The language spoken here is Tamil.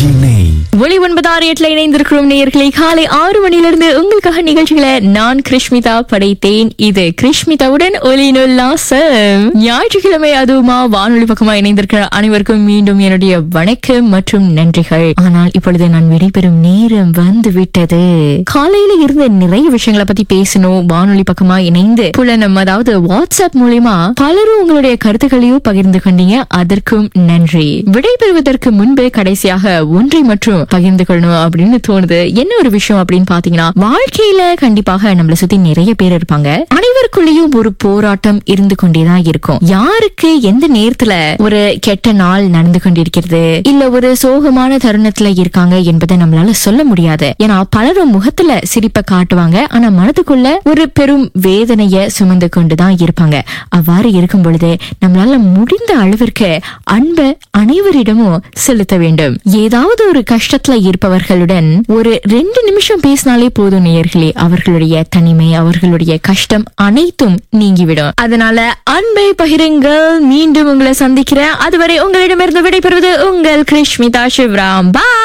சென்னை ஒளி ஒன்பதாறு எட்டுல இணைந்திருக்கிறோம் நேயர்களே காலை ஆறு மணிலிருந்து உங்களுக்காக நிகழ்ச்சிகளை நான் கிருஷ்மிதா படைத்தேன் இது கிருஷ்மிதாவுடன் ஒலி நுல்லாசம் ஞாயிற்றுக்கிழமை அதுவுமா வானொலி பக்கமா இணைந்திருக்கிற அனைவருக்கும் மீண்டும் என்னுடைய வணக்கம் மற்றும் நன்றிகள் ஆனால் இப்பொழுது நான் விடைபெறும் நேரம் வந்து விட்டது காலையில இருந்த நிறைய விஷயங்களை பத்தி பேசணும் வானொலி பக்கமா இணைந்து புலனம் அதாவது வாட்ஸ்அப் மூலியமா பலரும் உங்களுடைய கருத்துக்களையும் பகிர்ந்து கொண்டீங்க அதற்கும் நன்றி விடைபெறுவதற்கு முன்பு கடைசியாக ஒன்றை மற்றும் பகிர்ந்து கொள்ளணும் அப்படின்னு தோணுது என்ன ஒரு விஷயம் அப்படின்னு பாத்தீங்கன்னா வாழ்க்கையில கண்டிப்பாக நம்மள சுத்தி நிறைய பேர் இருப்பாங்க அனைவருக்குள்ளேயும் ஒரு போராட்டம் இருந்து கொண்டேதான் இருக்கும் யாருக்கு எந்த நேரத்துல ஒரு கெட்ட நாள் நடந்து கொண்டிருக்கிறது இல்ல ஒரு சோகமான தருணத்துல இருக்காங்க என்பதை நம்மளால சொல்ல முடியாது ஏன்னா பலரும் முகத்துல சிரிப்பை காட்டுவாங்க ஆனா மனதுக்குள்ள ஒரு பெரும் வேதனைய சுமந்து கொண்டுதான் இருப்பாங்க அவ்வாறு இருக்கும் பொழுது நம்மளால முடிந்த அளவிற்கு அன்பை அனைவரிடமும் செலுத்த வேண்டும் ஏதாவது ஒரு கஷ்டத்துல இருப்பவர்களுடன் ஒரு ரெண்டு நிமிஷம் பேசினாலே போதும் நேயர்களே அவர்களுடைய தனிமை அவர்களுடைய கஷ்டம் அனைத்தும் நீங்கிவிடும் அதனால அன்பை பகிருங்கள் மீண்டும் உங்களை சந்திக்கிறேன் அதுவரை உங்களிடமிருந்து விடைபெறுவது உங்கள் கிருஷ்மிதா சிவராம் பா